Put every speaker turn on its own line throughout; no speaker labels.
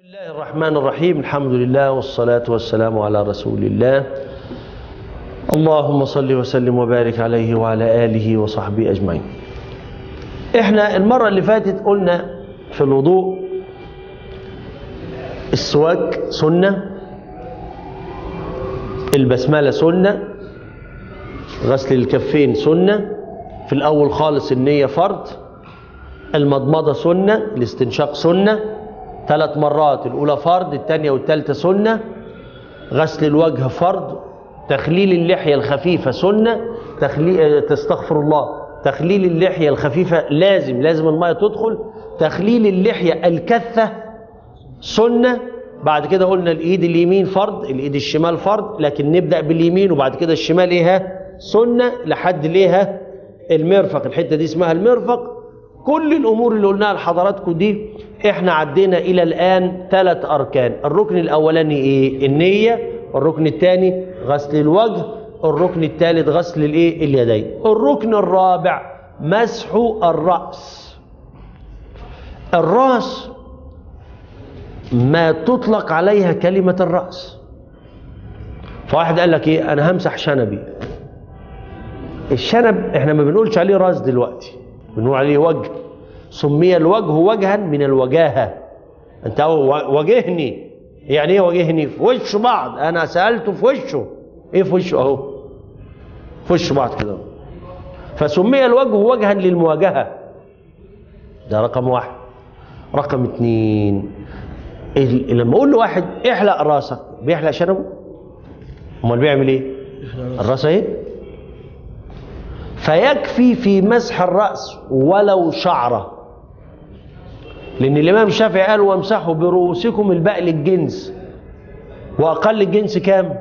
الله الرحمن الرحيم الحمد لله والصلاة والسلام على رسول الله اللهم صل وسلم وبارك عليه وعلى آله وصحبه أجمعين احنا المرة اللي فاتت قلنا في الوضوء السواك سنة البسملة سنة غسل الكفين سنة في الأول خالص النية فرض المضمضة سنة الاستنشاق سنة ثلاث مرات الأولى فرض الثانية والثالثة سنة غسل الوجه فرض تخليل اللحية الخفيفة سنة تخلي... تستغفر الله تخليل اللحية الخفيفة لازم لازم المية تدخل تخليل اللحية الكثة سنة بعد كده قلنا الإيد اليمين فرض الإيد الشمال فرض لكن نبدأ باليمين وبعد كده الشمال إيه سنة لحد ليها المرفق الحتة دي اسمها المرفق كل الامور اللي قلناها لحضراتكم دي احنا عدينا الى الان ثلاث اركان الركن الاولاني ايه النيه الركن الثاني غسل الوجه الركن الثالث غسل الايه اليدين الركن الرابع مسح الراس الراس ما تطلق عليها كلمه الراس فواحد قال لك ايه انا همسح شنبي الشنب احنا ما بنقولش عليه راس دلوقتي بنقول عليه وجه سمي الوجه وجها من الوجاهة انت واجهني يعني ايه واجهني في وش بعض انا سألته في وشه ايه في وشه اهو في وش بعض كده فسمي الوجه وجها للمواجهة ده رقم واحد رقم اتنين لما اقول لواحد احلق راسك بيحلق شنبه امال بيعمل ايه الراس اهي فيكفي في مسح الرأس ولو شعرة لأن الإمام الشافعي قال وامسحوا برؤوسكم الباء للجنس وأقل الجنس كام؟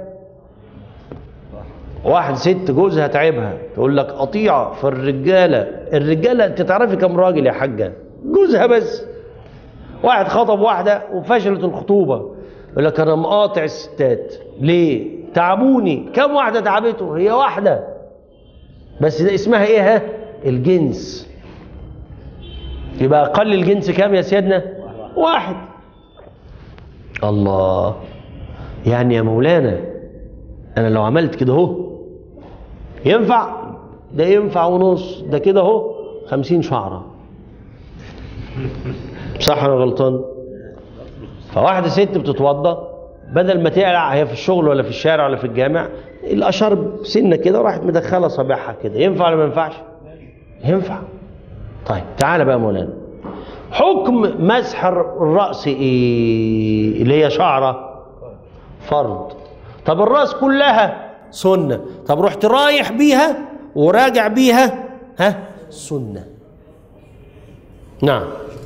واحد ست جوزها تعبها تقول لك قطيعة في الرجالة الرجالة أنت تعرفي كم راجل يا حاجة جوزها بس واحد خطب واحدة وفشلت الخطوبة يقول لك أنا مقاطع الستات ليه؟ تعبوني كم واحدة تعبته؟ هي واحدة بس ده اسمها ايه ها الجنس يبقى اقل الجنس كام يا سيدنا واحد الله يعني يا مولانا انا لو عملت كده اهو ينفع ده ينفع ونص ده كده اهو خمسين شعرة صح انا غلطان فواحدة ست بتتوضى بدل ما تقلع هي في الشغل ولا في الشارع ولا في الجامع الاشرب سنه كده وراحت مدخله صابعها كده ينفع ولا ما ينفعش ينفع طيب تعالى بقى مولانا حكم مسح الراس ايه اللي هي شعره فرض طب الراس كلها سنه طب رحت رايح بيها وراجع بيها ها سنه نعم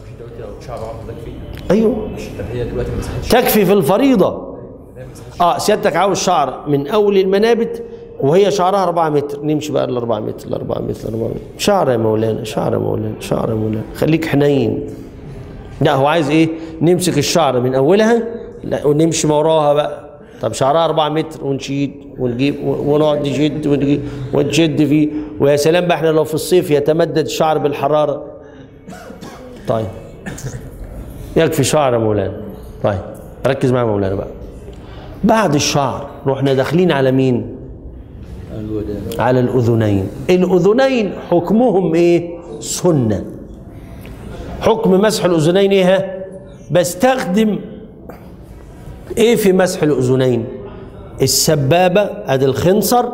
ايوه تكفي في الفريضه اه سيادتك عاوز شعر من اول المنابت وهي شعرها 4 متر نمشي بقى ال 4 متر ال 4 متر ال 4 متر شعر يا مولانا شعر يا مولانا شعر يا مولانا خليك حنين لا هو عايز ايه نمسك الشعر من اولها لا ونمشي ما وراها بقى طب شعرها 4 متر ونشيد ونجيب ونقعد نشد ونجيب ونشد فيه ويا سلام بقى احنا لو في الصيف يتمدد الشعر بالحراره طيب يكفي شعر يا مولانا طيب ركز معايا يا مولانا بقى بعد الشعر رحنا داخلين على مين على الاذنين الاذنين حكمهم ايه سنه حكم مسح الاذنين ايه بستخدم ايه في مسح الاذنين السبابه ادي الخنصر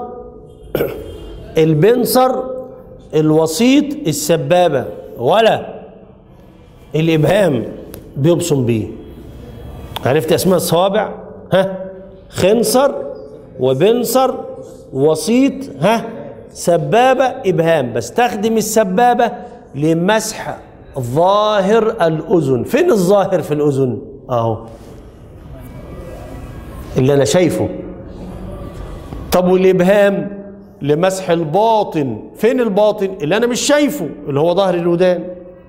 البنصر الوسيط السبابه ولا الابهام بيبصم بيه عرفت اسماء الصوابع ها خنصر وبنصر وسيط ها سبابة إبهام بستخدم السبابة لمسح ظاهر الأذن فين الظاهر في الأذن أهو اللي أنا شايفه طب والإبهام لمسح الباطن فين الباطن اللي أنا مش شايفه اللي هو ظهر الودان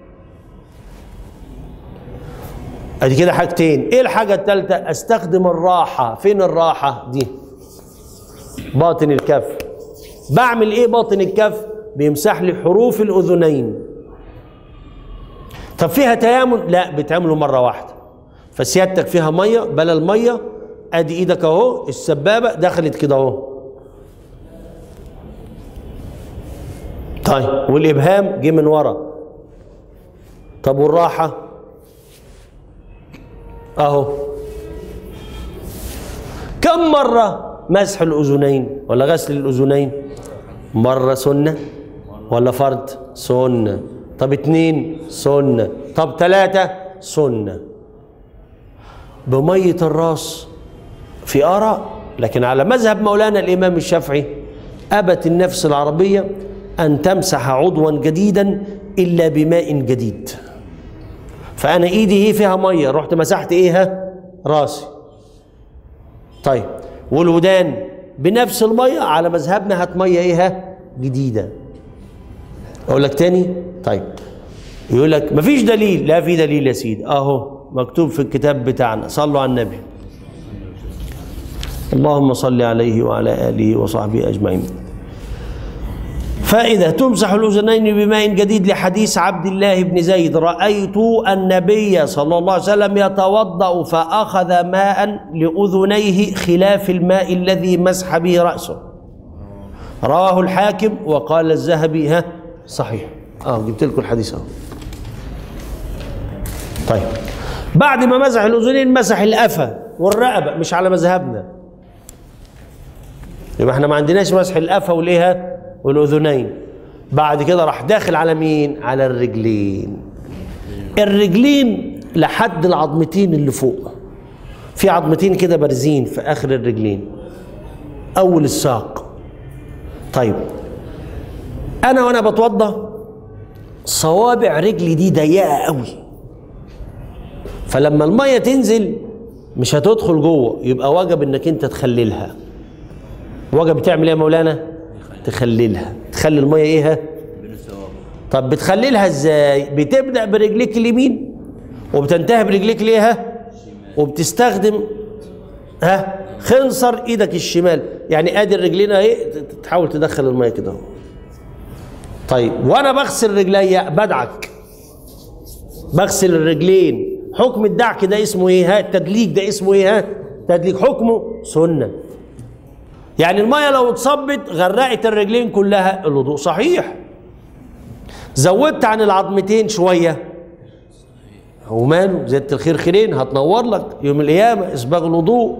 ادي كده حاجتين ايه الحاجه الثالثه استخدم الراحه فين الراحه دي باطن الكف بعمل ايه باطن الكف بيمسح لي حروف الاذنين طب فيها تيامن لا بتعمله مره واحده فسيادتك فيها ميه بلا الميه ادي ايدك اهو السبابه دخلت كده اهو طيب والابهام جه من ورا طب والراحه اهو كم مره مسح الاذنين ولا غسل الاذنين مره سنه ولا فرض سنه طب اتنين سنه طب ثلاثه سنه بميه الراس في آراء لكن على مذهب مولانا الإمام الشافعي أبت النفس العربية أن تمسح عضوا جديدا إلا بماء جديد فأنا إيدي هي فيها مية رحت مسحت إيه ها؟ راسي طيب والودان بنفس المية على مذهبنا هات مية إيه ها؟ جديدة أقول لك تاني طيب يقول لك مفيش دليل لا في دليل يا سيدي أهو مكتوب في الكتاب بتاعنا صلوا على النبي اللهم صل عليه وعلى آله وصحبه أجمعين فإذا تمسح الأذنين بماء جديد لحديث عبد الله بن زيد رأيت النبي صلى الله عليه وسلم يتوضأ فأخذ ماء لأذنيه خلاف الماء الذي مسح به رأسه رواه الحاكم وقال الذهبي ها صحيح اه جبت لكم الحديث اهو طيب بعد ما مسح الاذنين مسح القفا والرقبه مش على مذهبنا يبقى احنا ما عندناش مسح القفا والايه والاذنين بعد كده راح داخل على مين على الرجلين الرجلين لحد العظمتين اللي فوق في عظمتين كده بارزين في اخر الرجلين اول الساق طيب انا وانا بتوضى صوابع رجلي دي ضيقه قوي فلما الميه تنزل مش هتدخل جوه يبقى وجب انك انت تخللها وجب تعمل ايه يا مولانا تخللها تخلي الميه ايه ها؟ طب بتخللها ازاي بتبدا برجليك اليمين وبتنتهي برجليك ليه ها وبتستخدم ها خنصر ايدك الشمال يعني ادي الرجلين اهي تحاول تدخل الميه كده اهو طيب وانا بغسل رجليا بدعك بغسل الرجلين حكم الدعك ده اسمه ايه ها التدليك ده اسمه ايه ها تدليك حكمه سنه يعني الميه لو اتصبت غرقت الرجلين كلها الوضوء صحيح زودت عن العظمتين شويه وماله زيادة الخير خيرين هتنور لك يوم القيامة إسباغ الوضوء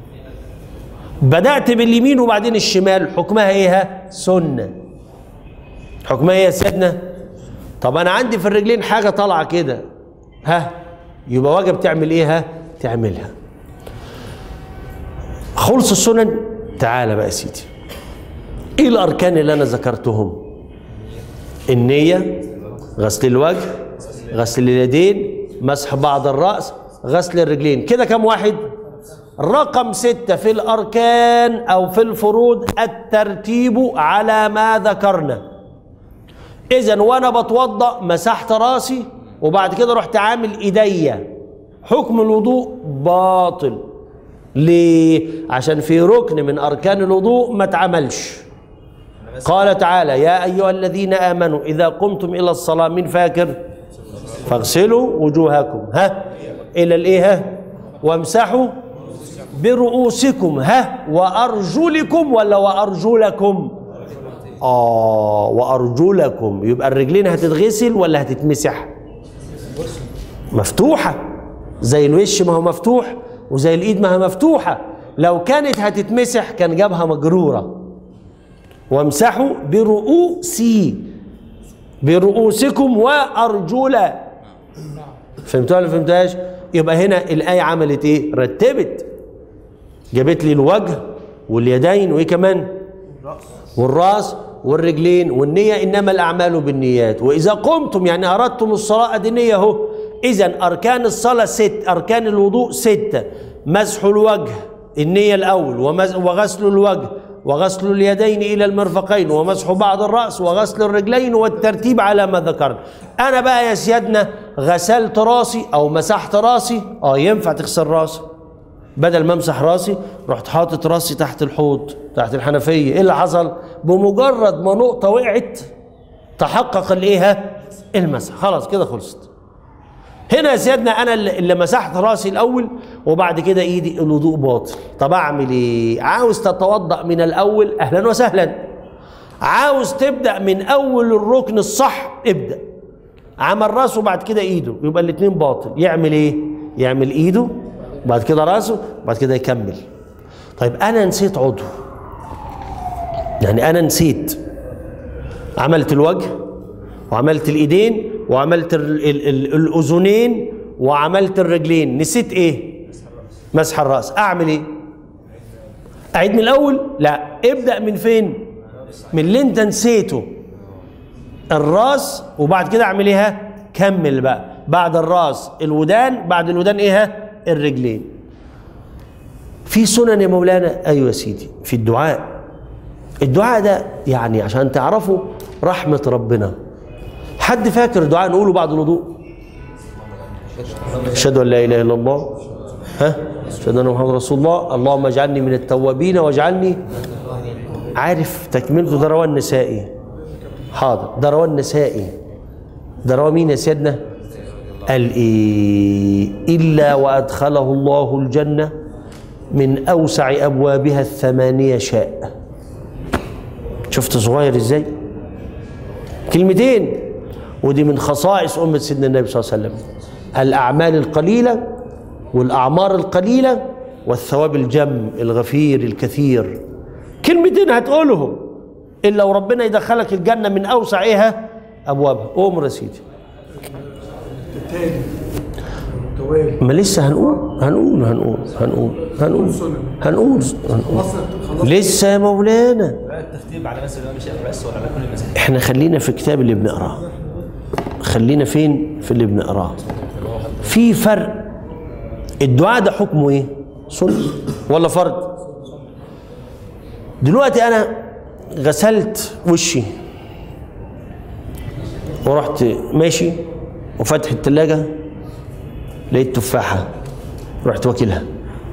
بدأت باليمين وبعدين الشمال حكمها إيه ها؟ سنة حكمها إيه يا سيدنا؟ طب أنا عندي في الرجلين حاجة طالعة كده ها يبقى واجب تعمل إيه ها؟ تعملها خلص السنن تعالى بقى يا سيدي إيه الأركان اللي أنا ذكرتهم؟ النية غسل الوجه غسل اليدين مسح بعض الرأس غسل الرجلين كده كم واحد رقم ستة في الأركان أو في الفروض الترتيب على ما ذكرنا إذا وأنا بتوضأ مسحت راسي وبعد كده رحت عامل إيديا حكم الوضوء باطل ليه؟ عشان في ركن من أركان الوضوء ما اتعملش قال تعالى يا أيها الذين آمنوا إذا قمتم إلى الصلاة من فاكر فاغسلوا وجوهكم ها الى الايه ها وامسحوا برؤوسكم ها وارجلكم ولا وارجلكم اه وارجلكم يبقى الرجلين هتتغسل ولا هتتمسح مفتوحه زي الوش ما هو مفتوح وزي الايد ما هي مفتوحه لو كانت هتتمسح كان جابها مجروره وامسحوا برؤوسي برؤوسكم وارجلا فهمتوها ولا فهمتوهاش يبقى هنا الايه عملت ايه رتبت جابت لي الوجه واليدين وايه كمان والراس والرجلين والنيه انما الاعمال بالنيات واذا قمتم يعني اردتم الصلاه ادي النيه اهو اذا اركان الصلاه ست اركان الوضوء سته مسح الوجه النيه الاول وغسل الوجه وغسل اليدين الى المرفقين ومسح بعض الراس وغسل الرجلين والترتيب على ما ذكرنا انا بقى يا سيادنا غسلت راسي او مسحت راسي اه ينفع تغسل راسي بدل ما امسح راسي رحت حاطط راسي تحت الحوض تحت الحنفيه ايه اللي حصل بمجرد ما نقطه وقعت تحقق الايه المسح خلاص كده خلصت هنا يا سيدنا انا اللي اللي مسحت راسي الاول وبعد كده ايدي الوضوء باطل طب اعمل ايه عاوز تتوضا من الاول اهلا وسهلا عاوز تبدا من اول الركن الصح ابدا عمل راسه بعد كده ايده يبقى الاثنين باطل يعمل ايه يعمل ايده بعد كده راسه بعد كده يكمل طيب انا نسيت عضو يعني انا نسيت عملت الوجه وعملت الايدين وعملت ال ال ال الاذنين وعملت الرجلين نسيت ايه مسح الراس اعمل ايه اعيد من الاول لا ابدا من فين من اللي انت نسيته الراس وبعد كده اعمل ايه ها؟ كمل بقى بعد الراس الودان بعد الودان ايه ها؟ الرجلين في سنن يا مولانا ايوه يا سيدي في الدعاء الدعاء ده يعني عشان تعرفوا رحمه ربنا حد فاكر دعاء نقوله بعد الوضوء اشهد ان لا اله الا الله ها اشهد ان محمد رسول الله اللهم اجعلني من التوابين واجعلني عارف تكملته ده رواه النسائي حاضر ده رواه النسائي ده رواه مين يا سيدنا قال ايه الا وادخله الله الجنه من اوسع ابوابها الثمانيه شاء شفت صغير ازاي كلمتين ودي من خصائص أمة سيدنا النبي صلى الله عليه وسلم الأعمال القليلة والأعمار القليلة والثواب الجم الغفير الكثير كلمتين هتقولهم إلا وربنا يدخلك الجنة من أوسع إيها أبوابها أمر يا سيدي
توالي
ما لسه هنقول هنقول هنقول هنقول هنقول هنقول, هنقول. لسه يا مولانا
الترتيب على بس الامام الشافعي بس ولا على كل المسائل
احنا خلينا في الكتاب اللي بنقراه خلينا فين في اللي بنقراه في فرق الدعاء ده حكمه ايه سنة ولا فرض دلوقتي انا غسلت وشي ورحت ماشي وفتح التلاجة لقيت تفاحة رحت واكلها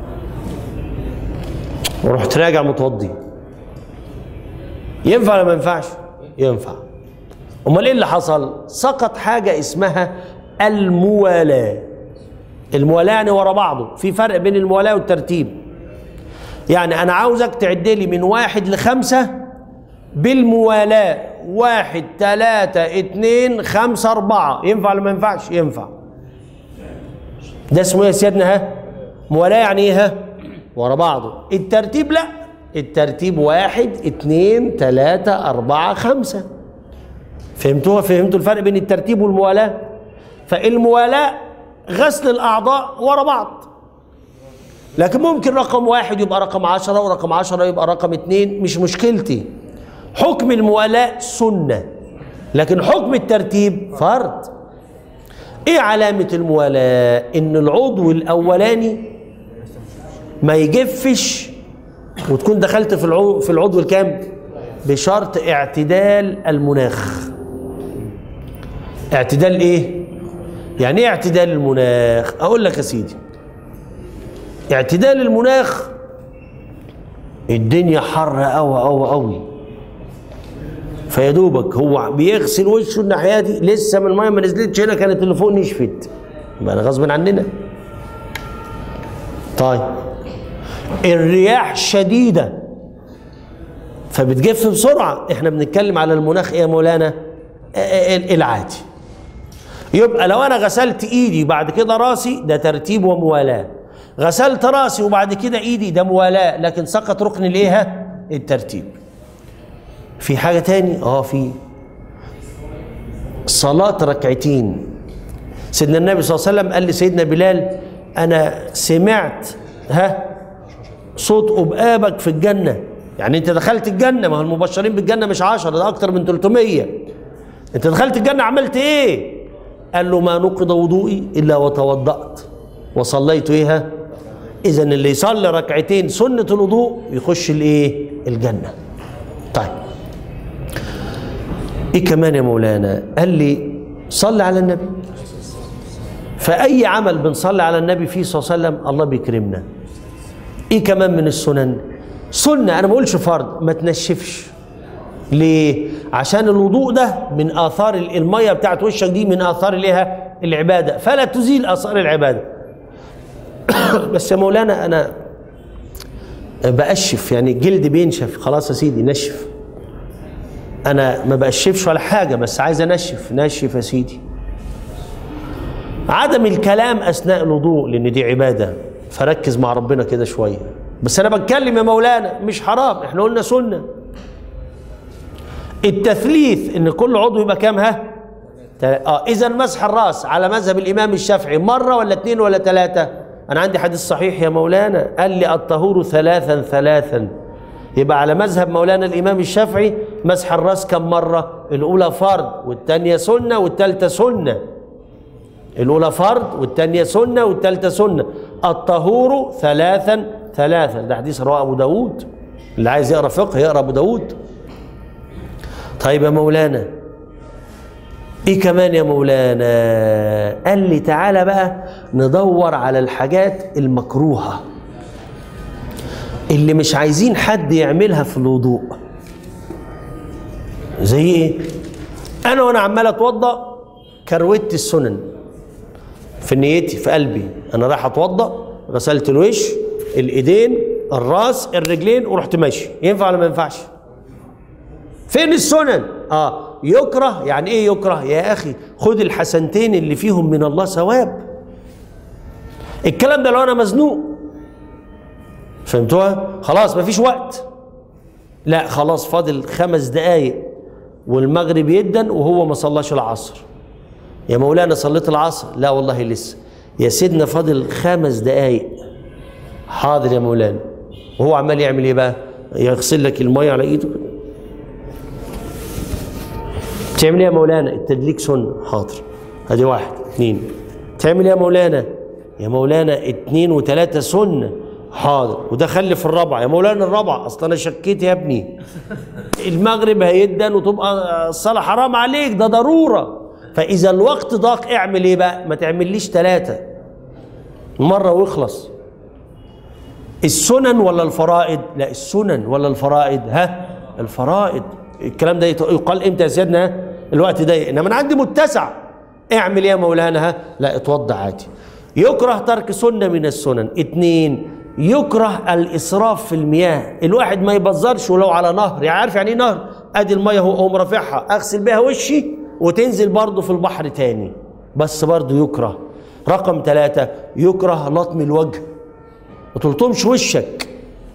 ورحت راجع متوضي ينفع ولا ما ينفعش ينفع امال ايه اللي حصل سقط حاجه اسمها الموالاه الموالاه يعني ورا بعضه في فرق بين الموالاه والترتيب يعني انا عاوزك تعد لي من واحد لخمسه بالموالاه واحد ثلاثة اتنين خمسة أربعة ينفع ولا ما ينفعش؟ ينفع ده اسمه ايه يا سيدنا ها؟ موالاه يعني ايه ها؟ ورا بعضه الترتيب لا الترتيب واحد اتنين تلاتة أربعة خمسة فهمتوها فهمتوا الفرق بين الترتيب والموالاة فالموالاة غسل الأعضاء ورا بعض لكن ممكن رقم واحد يبقى رقم عشرة ورقم عشرة يبقى رقم اتنين مش مشكلتي حكم الموالاة سنة لكن حكم الترتيب فرض ايه علامة الموالاة ان العضو الاولاني ما يجفش وتكون دخلت في العضو في العضو الكام بشرط اعتدال المناخ اعتدال ايه يعني ايه اعتدال المناخ اقول لك يا سيدي اعتدال المناخ الدنيا حر قوي قوي قوي فيا دوبك هو بيغسل وشه الناحيه دي لسه من الميه ما نزلتش هنا كانت اللي فوق نشفت يبقى أنا غصب عننا طيب الرياح شديده فبتجف بسرعه احنا بنتكلم على المناخ ايه يا مولانا آه، آه، العادي يبقى لو انا غسلت ايدي بعد كده راسي ده ترتيب وموالاه غسلت راسي وبعد كده ايدي ده موالاه لكن سقط ركن الايه ها؟ الترتيب في حاجه تاني اه في صلاه ركعتين سيدنا النبي صلى الله عليه وسلم قال لسيدنا بلال انا سمعت ها صوت أبقابك في الجنة يعني أنت دخلت الجنة ما هو المبشرين بالجنة مش عشرة ده أكتر من 300 أنت دخلت الجنة عملت إيه؟ قال له ما نقض وضوئي إلا وتوضأت وصليت إيه إذا اللي يصلي ركعتين سنة الوضوء يخش الإيه؟ الجنة طيب إيه كمان يا مولانا؟ قال لي صلي على النبي فأي عمل بنصلي على النبي فيه صلى الله عليه وسلم الله بيكرمنا ايه كمان من السنن سنه انا ما بقولش فرض ما تنشفش ليه عشان الوضوء ده من اثار ال- الميه بتاعت وشك دي من اثار الايه العبادة فلا تزيل آثار العبادة بس يا مولانا أنا بأشف يعني الجلد بينشف خلاص يا سيدي نشف أنا ما بأشفش ولا حاجة بس عايز أنشف نشف يا سيدي عدم الكلام أثناء الوضوء لأن دي عبادة فركز مع ربنا كده شوية بس أنا بتكلم يا مولانا مش حرام إحنا قلنا سنة التثليث ان كل عضو يبقى كام ها تل- اه اذا مسح الراس على مذهب الامام الشافعي مره ولا اثنين ولا ثلاثه انا عندي حديث صحيح يا مولانا قال لي الطهور ثلاثا ثلاثا يبقى على مذهب مولانا الامام الشافعي مسح الراس كم مره الاولى فرض والثانيه سنه والثالثه سنه الاولى فرض والثانيه سنه والثالثه سنه الطهور ثلاثا ثلاثا ده حديث رواه ابو داود اللي عايز يقرا فقه يقرا ابو داود طيب يا مولانا ايه كمان يا مولانا قال لي تعالى بقى ندور على الحاجات المكروهة اللي مش عايزين حد يعملها في الوضوء زي ايه انا وانا عمال اتوضا كروت السنن في نيتي في قلبي انا رايح اتوضا غسلت الوش الايدين الراس الرجلين ورحت ماشي ينفع ولا ما ينفعش فين السنن اه يكره يعني ايه يكره يا اخي خد الحسنتين اللي فيهم من الله ثواب الكلام ده لو انا مزنوق فهمتوها خلاص مفيش وقت لا خلاص فاضل خمس دقايق والمغرب يدن وهو ما صلاش العصر يا مولانا صليت العصر لا والله لسه يا سيدنا فاضل خمس دقايق حاضر يا مولانا وهو عمال يعمل ايه بقى يغسل لك الميه على ايده كده تعمل ايه يا مولانا التدليك سنه حاضر ادي واحد اثنين تعمل ايه يا مولانا يا مولانا اتنين وتلاته سنه حاضر وده خلي في الرابعه يا مولانا الرابعه اصل انا شكيت يا ابني المغرب هيدن وتبقى الصلاه حرام عليك ده ضروره فاذا الوقت ضاق اعمل ايه بقى ما تعمليش ثلاثه مره واخلص السنن ولا الفرائض لا السنن ولا الفرائض ها الفرائض الكلام ده يت- يقال امتى يا سيدنا الوقت ده انما انا عندي متسع اعمل ايه يا مولانا ها لا اتوضى عادي يكره ترك سنه من السنن اتنين يكره الاسراف في المياه الواحد ما يبذرش ولو على نهر يعني عارف يعني ايه نهر ادي الميه هو اقوم رافعها اغسل بيها وشي وتنزل برضه في البحر تاني بس برضه يكره رقم ثلاثة يكره لطم الوجه ما تلطمش وشك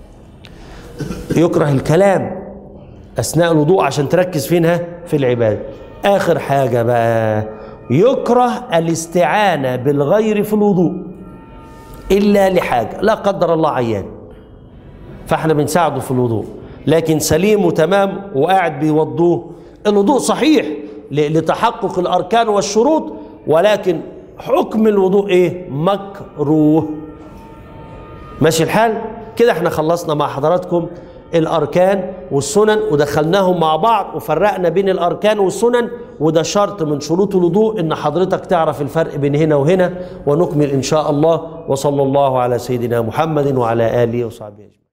يكره الكلام اثناء الوضوء عشان تركز فينها في العباده اخر حاجه بقى يكره الاستعانه بالغير في الوضوء الا لحاجه لا قدر الله عيان فاحنا بنساعده في الوضوء لكن سليم وتمام وقاعد بيوضوه الوضوء صحيح ل- لتحقق الاركان والشروط ولكن حكم الوضوء ايه مكروه ماشي الحال كده احنا خلصنا مع حضراتكم الاركان والسنن ودخلناهم مع بعض وفرقنا بين الاركان والسنن وده شرط من شروط الوضوء ان حضرتك تعرف الفرق بين هنا وهنا ونكمل ان شاء الله وصلى الله على سيدنا محمد وعلى اله وصحبه اجمعين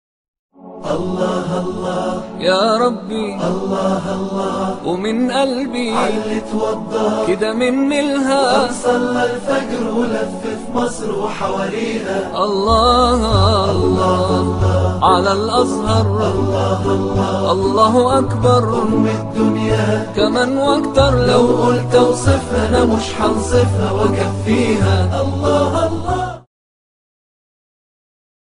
يا ربي الله الله ومن قلبي
اللي توضى
كده من ملها
صلى الفجر ولف في مصر وحواليها
الله الله على الأزهر الله أكبر
أم الدنيا
كمان واكتر
لو
لو
قلت اوصفها انا مش هنصفها واكفيها الله الله